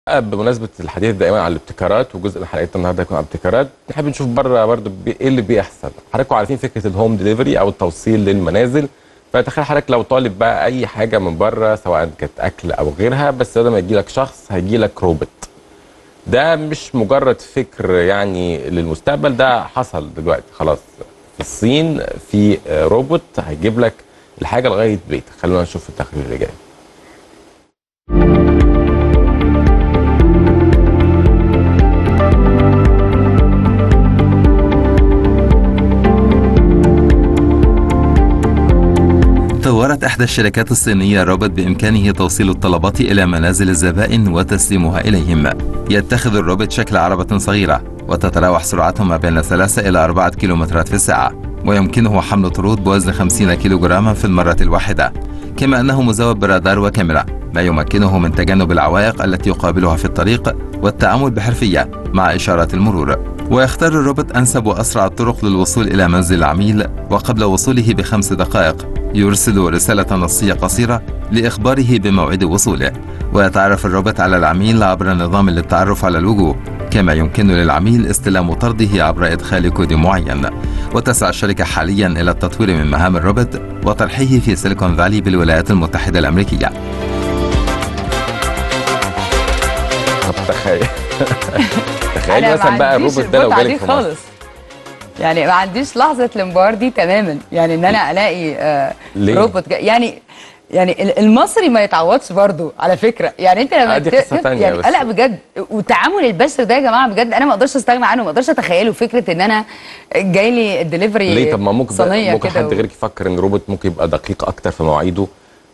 بمناسبه الحديث دائما عن الابتكارات وجزء من حلقتنا النهارده هيكون عن الابتكارات نحب نشوف بره برضه بي- ايه اللي بيحصل حضراتكم عارفين فكره الهوم ديليفري او التوصيل للمنازل فتخيل حضرتك لو طالب بقى اي حاجه من بره سواء كانت اكل او غيرها بس بدل ما يجي لك شخص هيجي لك روبوت ده مش مجرد فكر يعني للمستقبل ده حصل دلوقتي خلاص في الصين في آه، روبوت هيجيب لك الحاجه لغايه بيتك خلونا نشوف التقرير اللي جاي طورت إحدى الشركات الصينية روبوت بإمكانه توصيل الطلبات إلى منازل الزبائن وتسليمها إليهم يتخذ الروبوت شكل عربة صغيرة وتتراوح سرعته ما بين 3 إلى 4 كيلومترات في الساعة ويمكنه حمل طرود بوزن 50 كيلوغراما في المرة الواحدة كما أنه مزود برادار وكاميرا ما يمكنه من تجنب العوائق التي يقابلها في الطريق والتعامل بحرفية مع إشارات المرور ويختار الروبوت أنسب وأسرع الطرق للوصول إلى منزل العميل وقبل وصوله بخمس دقائق يرسل رسالة نصية قصيرة لإخباره بموعد وصوله ويتعرف الروبوت على العميل عبر نظام للتعرف على الوجوه كما يمكن للعميل استلام طرده عبر إدخال كود معين وتسعى الشركة حاليا إلى التطوير من مهام الروبوت وطرحه في سيليكون فالي بالولايات المتحدة الأمريكية طب تخيل تخيل أنا مثلا ما بقى عنديش الروبوت ده لو المتعة جالك دي في مصر خالص يعني ما عنديش لحظه الانبهار دي تماما يعني ان انا الاقي آه ليه؟ روبوت جا يعني يعني ال- المصري ما يتعوضش برضو على فكره يعني انت لما آه، دي ت- قصة تانية يعني بس. لا بجد وتعامل البشر ده يا جماعه بجد انا ما اقدرش استغنى عنه ما اقدرش اتخيله فكره ان انا جاي لي الدليفري ليه طب ما ممكن بقى صينيه ممكن كده حد و- غيرك يفكر ان الروبوت ممكن يبقى دقيق اكتر في مواعيده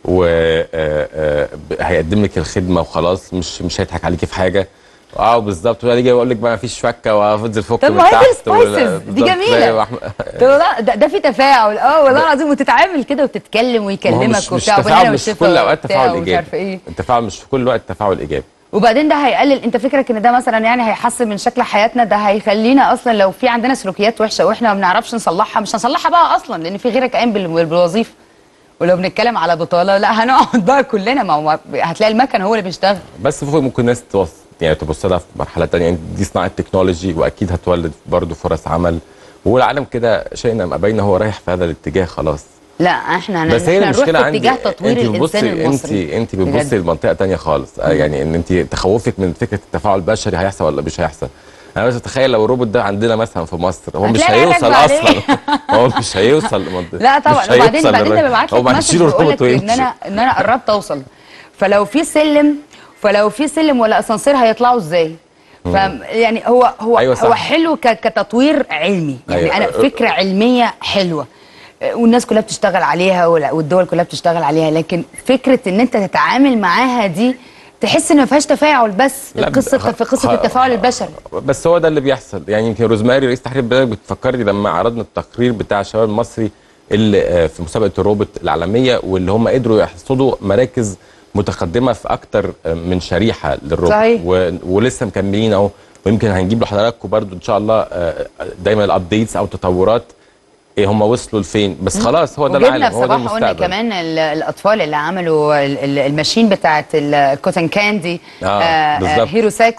وهيقدم لك الخدمه وخلاص مش مش هيضحك عليكي في حاجه اه بالظبط ويجي يقول لك بقى ما فيش فكه وافضل فك طب من ما هي دي تحت ولا- السبايسز، دي بالظبط، جميلة. زي وأحمد- طب لا ده, ده في تفاعل اه والله العظيم وتتعامل كده وتتكلم ما هو ويكلمك مش مش وبتاع وبين تفاعل أنا مش في والشفا كل الاوقات وبتاع تفاعل ومش ايجابي عارفه ايه التفاعل مش في كل وقت تفاعل ايجابي وبعدين ده هيقلل انت فكرك ان ده مثلا يعني هيحسن من شكل حياتنا ده هيخلينا اصلا لو في عندنا سلوكيات وحشه واحنا ما بنعرفش نصلحها مش هنصلحها بقى اصلا لان في غيرك قايم بال- بالوظيفه ولو بنتكلم على بطاله لا هنقعد بقى كلنا ما هو هتلاقي المكن هو اللي بيشتغل بس فوق ممكن الناس توص... يعني تبص لها في مرحله تانية يعني دي صناعه تكنولوجي واكيد هتولد برضه فرص عمل والعالم كده شئنا ام ابينا هو رايح في هذا الاتجاه خلاص لا احنا هن- بس هي احنا نروح المشكله في عندي اتجاه تطوير انت الانسان بتبصي المصري انت انت بجد. بتبصي لمنطقه تانية خالص آه يعني ان انت تخوفك من فكره التفاعل البشري هيحصل ولا مش هيحصل انا بس اتخيل لو الروبوت ده عندنا مثلا في مصر هو مش هتلاقي هيوصل عينك اصلا عليه. هو مش هيوصل لمنطقة لا طبعا مش وبعدين هيوصل بعدين ده للراجل. بيبعت هو لك ما مسج هيشيله بيقول الروبوت لك ان ويمشي انا ان انا قربت اوصل فلو في سلم فلو في سلم ولا اسانسير هيطلعوا ازاي ف يعني هو هو أيوة صح. هو حلو ك- كتطوير علمي يعني أيوة. انا فكره علميه حلوه والناس كلها بتشتغل عليها ولا- والدول كلها بتشتغل عليها لكن فكره ان انت تتعامل معاها دي تحس ان ما فيهاش تفاعل بس لا، قصه خ- في قصه خ- التفاعل البشري بس هو ده اللي بيحصل يعني يمكن روزماري رئيس تحرير البلد بتفكرني لما عرضنا التقرير بتاع الشباب المصري اللي آه، في مسابقه الروبوت العالميه واللي هم قدروا يحصدوا مراكز متقدمه في اكتر آه، من شريحه للروبوت صحيح. و... ولسه مكملين اهو ويمكن هنجيب لحضراتكم برضو ان شاء الله آه، دايما الابديتس او التطورات ايه هم وصلوا لفين بس خلاص هو ده وجبنا العالم في هو ده صباح قلنا المستقبل كمان ال- الاطفال اللي عملوا ال- ال- الماشين بتاعت الكوتن كاندي آه، بالظبط. هيرو 6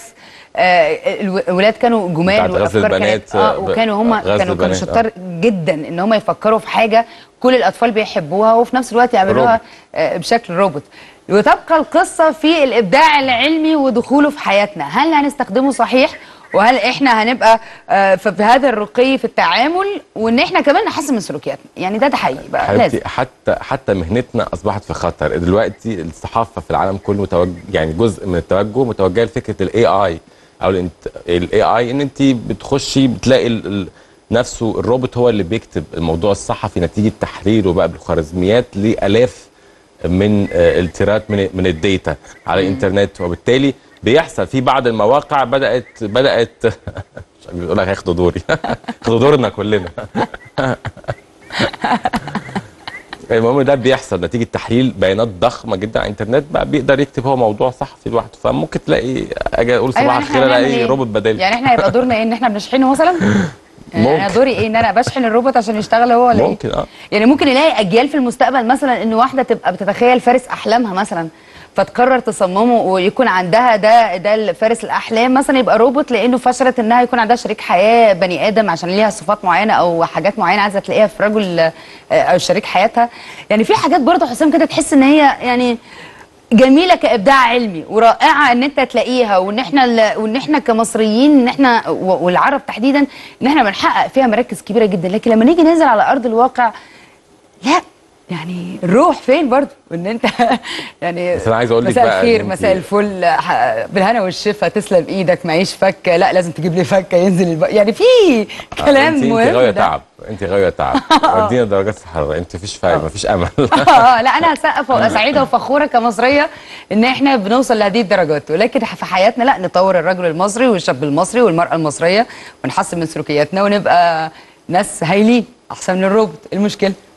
الولاد كانوا بتاعت جمال غزل وافكار البنات، كانت اه آه، وكانوا هم غزل كانوا كانوا البنات، شطار جدا ان هم يفكروا في حاجه كل الاطفال بيحبوها وفي نفس الوقت يعملوها روبوت. آه، بشكل روبوت وتبقى القصه في الابداع العلمي ودخوله في حياتنا هل هنستخدمه صحيح وهل احنا هنبقى آه، في في هذا الرقي في التعامل وان احنا كمان نحسن من سلوكياتنا يعني ده ده حقيقي بقى لازم حبيبتي حتى حتى مهنتنا اصبحت في خطر دلوقتي الصحافه في العالم كله متوجه يعني جزء من التوجه متوجه لفكره الاي اي او الاي اي ان انت بتخشي بتلاقي ال- ال- نفسه الروبوت هو اللي بيكتب الموضوع الصحفي نتيجه تحريره بقى بالخوارزميات لالاف من آه، التيرات من من الداتا على الانترنت وبالتالي بيحصل في بعض المواقع بدات بدات مش بيقول لك هياخدوا دوري ياخدوا دورنا كلنا المهم ده بيحصل نتيجه تحليل بيانات ضخمه جدا على الانترنت بقى بيقدر يكتب هو موضوع صحفي لوحده فممكن تلاقي اجي اقول صباح يعني الخير إحنا هنعمل الاقي إيه؟ روبوت بدالي يعني احنا هيبقى دورنا ايه ان احنا بنشحنه مثلا يعني انا ممكن. دوري ايه ان انا بشحن الروبوت عشان يشتغل هو ولا ممكن ايه اه يعني ممكن نلاقي اجيال في المستقبل مثلا ان واحده تبقى بتتخيل فارس احلامها مثلا فتقرر تصممه ويكون عندها ده ده فارس الاحلام مثلا يبقى روبوت لانه فشلت انها يكون عندها شريك حياه بني ادم عشان ليها صفات معينه او حاجات معينه عايزه تلاقيها في رجل آه، او شريك حياتها يعني في حاجات برضه حسام كده تحس ان هي يعني جميله كابداع علمي ورائعه ان انت تلاقيها وان احنا ال- وان احنا كمصريين ان احنا و- والعرب تحديدا ان احنا بنحقق فيها مراكز كبيره جدا لكن لما نيجي ننزل على ارض الواقع لا يعني الروح فين برضو ان انت يعني بس أنا عايز أقول لك مساء بقى إن الخير أنت- مساء الفل ح- بالهنا والشفا تسلم ايدك معيش فكه لا لازم تجيب لي فكه ينزل الب... يعني في كلام انت مهم انت غاويه ده. تعب انت غاويه تعب ودينا درجات الحراره انت مفيش فايده مفيش امل اه لا انا هسقف وابقى سعيده وفخوره كمصريه ان احنا بنوصل لهذه الدرجات ولكن في حياتنا لا نطور الرجل المصري والشاب المصري والمراه المصريه ونحسن من سلوكياتنا ونبقى ناس هايلين احسن من الروبوت إيه المشكله